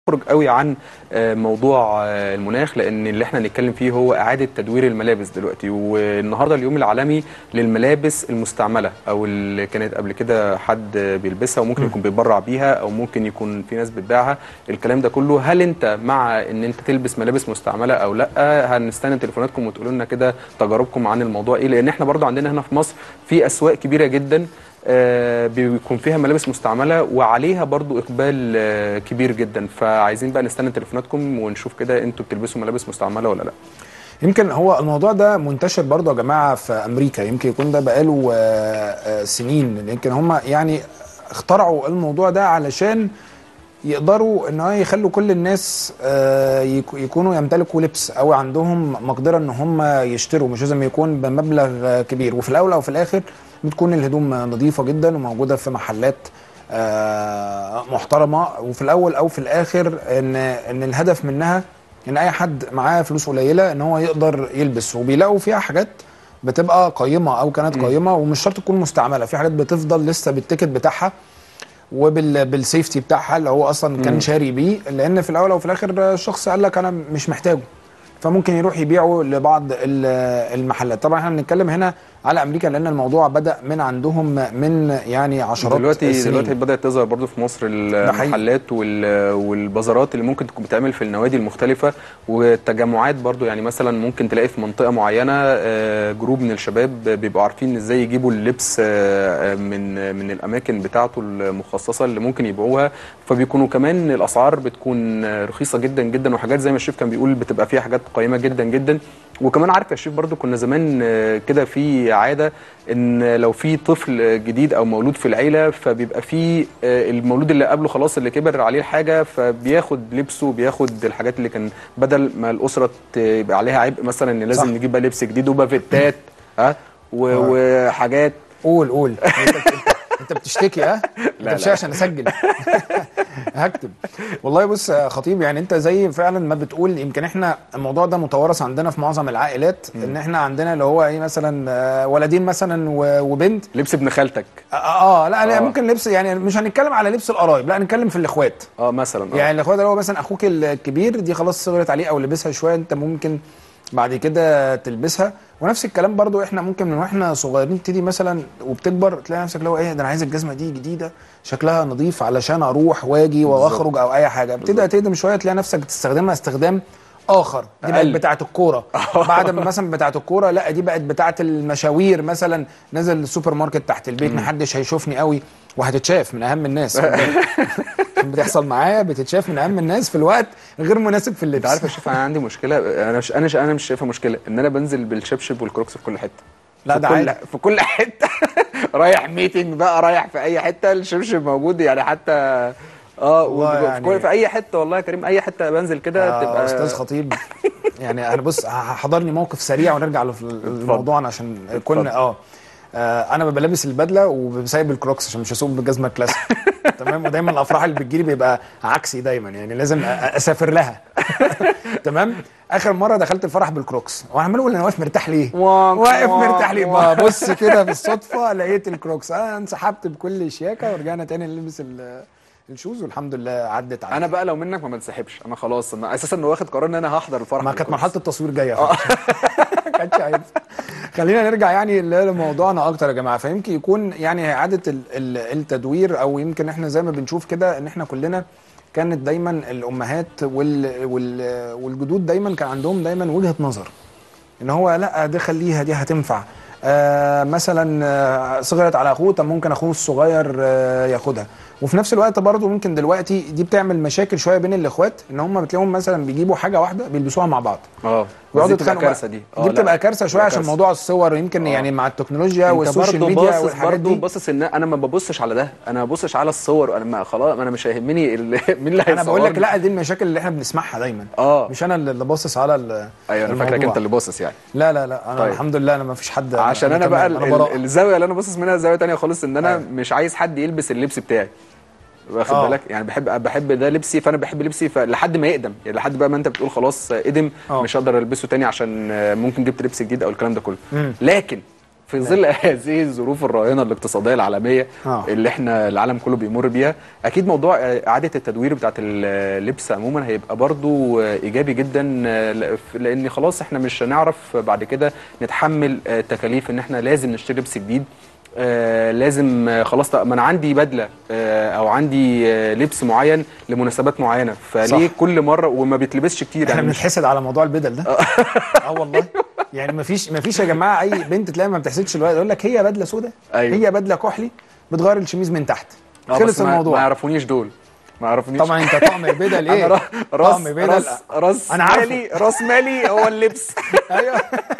نخرج قوي عن آه، موضوع آه، المناخ لان اللي احنا هنتكلم فيه هو اعاده تدوير الملابس دلوقتي والنهارده اليوم العالمي للملابس المستعمله او اللي كانت قبل كده حد بيلبسها وممكن يكون بيتبرع بيها او ممكن يكون في ناس بتبيعها الكلام ده كله هل انت مع ان انت تلبس ملابس مستعمله او لا هنستنى تليفوناتكم وتقولوا لنا كده تجاربكم عن الموضوع ايه لان احنا برضو عندنا هنا في مصر في اسواق كبيره جدا آه، بيكون فيها ملابس مستعمله وعليها برضو اقبال آه، كبير جدا فعايزين بقى نستنى تليفوناتكم ونشوف كده انتوا بتلبسوا ملابس مستعمله ولا لا يمكن هو الموضوع ده منتشر برضه يا جماعه في امريكا يمكن يكون ده بقاله آه، آه، سنين يمكن هم يعني اخترعوا الموضوع ده علشان يقدروا ان هو يخلوا كل الناس آه، يك- يكونوا يمتلكوا لبس او عندهم مقدره ان هم يشتروا مش لازم يكون بمبلغ آه، كبير وفي الاول او في الاخر بتكون الهدوم نظيفه جدا وموجوده في محلات آه، محترمه وفي الاول او في الاخر ان ان الهدف منها ان اي حد معاه فلوس قليله ان هو يقدر يلبس وبيلاقوا فيها حاجات بتبقى قيمه او كانت قيمه ومش شرط تكون مستعمله في حاجات بتفضل لسه بالتيكت بتاعها وبالسيفتي بتاعها اللي هو اصلا كان شاري بيه لان في الاول او في الاخر الشخص قال لك انا مش محتاجه فممكن يروح يبيعه لبعض ال- المحلات طبعا احنا بنتكلم هنا على امريكا لان الموضوع بدا من عندهم من يعني عشرات دلوقتي السنين. دلوقتي بدات تظهر برضو في مصر المحلات وال- والبازارات اللي ممكن تكون بتعمل في النوادي المختلفه والتجمعات برضو يعني مثلا ممكن تلاقي في منطقه معينه آه، جروب من الشباب بيبقوا عارفين ازاي يجيبوا اللبس آه، من من الاماكن بتاعته المخصصه اللي ممكن يبيعوها فبيكونوا كمان الاسعار بتكون رخيصه جدا جدا وحاجات زي ما الشيف كان بيقول بتبقى فيها حاجات قيمه جدا جدا وكمان عارف يا شيف برضو كنا زمان آه، كده في عاده ان لو في طفل جديد او مولود في العيله فبيبقى في آه، المولود اللي قبله خلاص اللي كبر عليه الحاجه فبياخد لبسه بياخد الحاجات اللي كان بدل ما الاسره ت- يبقى عليها عبء مثلا ان لازم صح. نجيب بقى لبس جديد وبافتات ها و- وحاجات قول قول انت, انت, انت بتشتكي ها؟ انت لا. بتشتكي عشان اسجل هكتب والله بص يا خطيب يعني انت زي فعلا ما بتقول يمكن احنا الموضوع ده متوارث عندنا في معظم العائلات ان احنا عندنا اللي هو ايه مثلا آه، ولدين مثلا و- وبنت لبس ابن خالتك اه, آه لا, لا آه. ممكن لبس يعني مش هنتكلم على لبس القرايب لا هنتكلم في الاخوات اه مثلا يعني الاخوات اللي هو مثلا اخوك الكبير دي خلاص صغرت عليه او لبسها شويه انت ممكن بعد كده تلبسها ونفس الكلام برضو احنا ممكن من واحنا صغيرين تبتدي مثلا وبتكبر تلاقي نفسك اللي هو ايه ده انا عايز الجزمه دي جديده شكلها نظيف علشان اروح واجي واخرج او اي حاجه بتبدا تقدم شويه تلاقي نفسك بتستخدمها استخدام اخر دي بقت أقل. بتاعه الكوره بعد ما مثلا بتاعه الكوره لا دي بقت بتاعه المشاوير مثلا نزل السوبر ماركت تحت البيت محدش هيشوفني قوي وهتتشاف من اهم الناس خد بالك. عشان بتحصل معايا بتتشاف من اهم الناس في الوقت غير مناسب في اللبس انت عارف يا شيف انا عندي مشكله انا مش انا مش انا مش شايفها مشكله ان انا بنزل بالشبشب والكروكس في كل حته لا في ده كل عادي. في كل حته رايح ميتنج بقى رايح في اي حته الشبشب موجود يعني حتى اه والله وفي يعني- كل- في اي حته والله يا كريم اي حته بنزل كده يا تبقى استاذ خطيب يعني انا بص حضرني موقف سريع ونرجع لف- لموضوعنا عشان كنا اه آه، انا ببقى لابس البدله وسايب الكروكس عشان مش هسوق بالجزمه الكلاسيك تمام ودايما الافراح اللي بتجيلي بيبقى عكسي دايما يعني لازم أ- أ- اسافر لها تمام اخر مره دخلت الفرح بالكروكس وانا عمال اقول انا واقف مرتاح ليه واك واقف واك مرتاح ليه واك. ببص كده بالصدفه لقيت الكروكس انا انسحبت بكل شياكه ورجعنا تاني نلبس ال- الشوز والحمد لله عدت على انا بقى لو منك ما بنسحبش انا خلاص انا اساسا واخد قرار ان انا هحضر الفرح ما كانت بالكروكس. مرحله التصوير جايه ما كانتش عايز خلينا نرجع يعني ل- لموضوعنا اكتر يا جماعه فيمكن يكون يعني اعاده ال- ال- التدوير او يمكن احنا زي ما بنشوف كده ان احنا كلنا كانت دايما الامهات وال وال والجدود دايما كان عندهم دايما وجهه نظر ان هو لا دي خليها دي هتنفع آه مثلا آه صغرت على اخوه طب ممكن اخوه الصغير آه ياخدها وفي نفس الوقت برضه ممكن دلوقتي دي بتعمل مشاكل شويه بين الاخوات ان هم بتلاقيهم مثلا بيجيبوا حاجه واحده بيلبسوها مع بعض اه ويقعدوا دي بتبقى يتخانقوا كارثه بقى. دي آه، دي لا، بتبقى كارثه شويه بتبقى عشان كارثة. موضوع الصور يمكن آه. يعني مع التكنولوجيا انت والسوشيال برضه ميديا باصص والحاجات برضه دي باصص ان انا ما ببصش على ده انا ما ببصش على الصور انا ما خلاص انا مش هيهمني ال- مين اللي انا بقول لك هيصورني. لا دي المشاكل اللي احنا بنسمعها دايما اه مش انا اللي باصص على ال- ايوه انا فاكرك الموضوع. انت اللي باصص يعني لا لا لا انا طيب. الحمد لله انا ما فيش حد عشان انا بقى كمان، ال- براء. ال- الزاويه اللي انا باصص منها زاويه تانية خالص ان انا أيوة. مش عايز حد يلبس اللبس بتاعي واخد آه. بالك يعني بحب بحب ده لبسي فانا بحب لبسي فلحد ما يقدم يعني لحد بقى ما انت بتقول خلاص ادم آه. مش هقدر البسه تاني عشان آه، ممكن جبت لبس جديد او الكلام ده كله مم. لكن في ظل هذه الظروف الراهنه الاقتصاديه العالميه آه. اللي احنا العالم كله بيمر بيها اكيد موضوع آه، اعاده التدوير بتاعت اللبس عموما هيبقى برضو آه، ايجابي جدا آه، ل- لان خلاص احنا مش هنعرف بعد كده نتحمل آه، تكاليف ان احنا لازم نشتري لبس جديد آه لازم آه خلاص طب ما انا عندي بدله آه او عندي آه لبس معين لمناسبات معينه فليه صح. كل مره وما بيتلبسش كتير احنا يعني مش بنتحسد على موضوع البدل ده اه والله يعني مفيش مفيش يا جماعه اي بنت تلاقي ما بتحسدش الولد يقول لك هي بدله سوداء أيوة. هي بدله كحلي بتغير الشميز من تحت آه، بس خلص ما- ما الموضوع يعرفونيش دول ما يعرفونيش طبعا انت طقم البدل ايه انا را- راس طقم بدل راس راس أنا عارفه. مالي راس مالي هو اللبس ايوه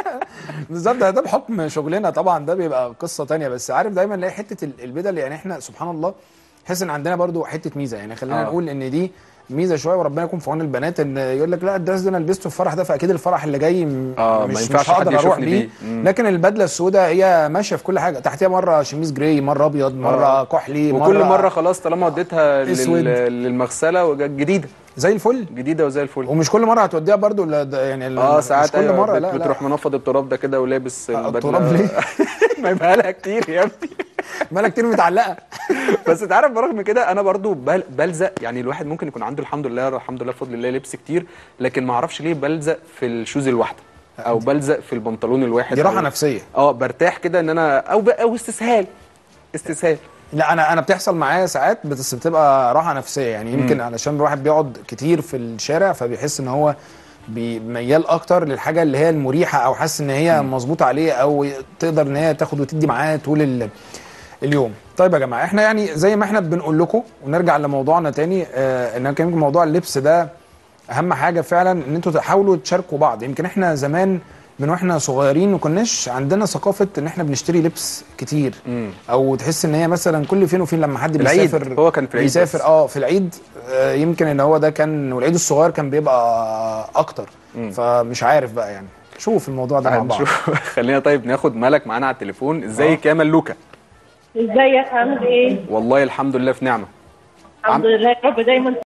بالظبط ده ده بحكم شغلنا طبعا ده بيبقى قصه تانية بس عارف دايما نلاقي حته ال- البدل يعني احنا سبحان الله تحس ان عندنا برضو حته ميزه يعني خلينا آه. نقول ان دي ميزه شويه وربنا يكون في عون البنات ان يقول لك لا الدرس ده انا لبسته في الفرح ده فاكيد الفرح اللي جاي م- آه، ما مش ينفعش مش حد هقدر اروح يشوفني بيه بيه. مم. لكن البدله السوداء هي ماشيه في كل حاجه تحتيها مره شميز جراي مره ابيض مره آه. كحلي وكل مره خلاص طالما وديتها لل- أسود. للمغسله وجت جديده زي الفل جديده وزي الفل ومش كل مره هتوديها برضو لا ده يعني ال- اه مش ساعات كل أيوة مره بت- لا لا بتروح منفض التراب ده كده ولابس آه، البدلة. التراب ليه؟ ما يبقى لها كتير يا ابني مالها كتير متعلقه بس انت عارف برغم كده انا برضو بل- بلزق يعني الواحد ممكن يكون عنده الحمد لله الحمد لله بفضل الله لبس كتير لكن ما اعرفش ليه بلزق في الشوز الواحده او بلزق في البنطلون الواحد دي راحه أو- نفسيه اه برتاح كده ان انا او ب- او استسهال استسهال لا انا انا بتحصل معايا ساعات بس بتبقى راحه نفسيه يعني يمكن علشان الواحد بيقعد كتير في الشارع فبيحس ان هو بي- ميال اكتر للحاجه اللي هي المريحه او حاسس ان هي مظبوطه عليه او تقدر ان هي تاخد وتدي معاه طول ال- اليوم طيب يا جماعه احنا يعني زي ما احنا بنقول لكم ونرجع لموضوعنا تاني آه ان كان يمكن موضوع اللبس ده اهم حاجه فعلا ان انتوا تحاولوا تشاركوا بعض يمكن احنا زمان من واحنا صغيرين ما كناش عندنا ثقافه ان احنا بنشتري لبس كتير مم. او تحس ان هي مثلا كل فين وفين لما حد العيد. بيسافر هو كان في العيد بيسافر بس. اه في العيد آه يمكن ان هو ده كان والعيد الصغير كان بيبقى اكتر فمش عارف بقى يعني شوف الموضوع ده مع بعض هنشوف خلينا طيب ناخد ملك معانا على التليفون ازيك يا ملوكه ازيك عامل ايه؟ والله الحمد لله في نعمه الحمد لله يا رب دايما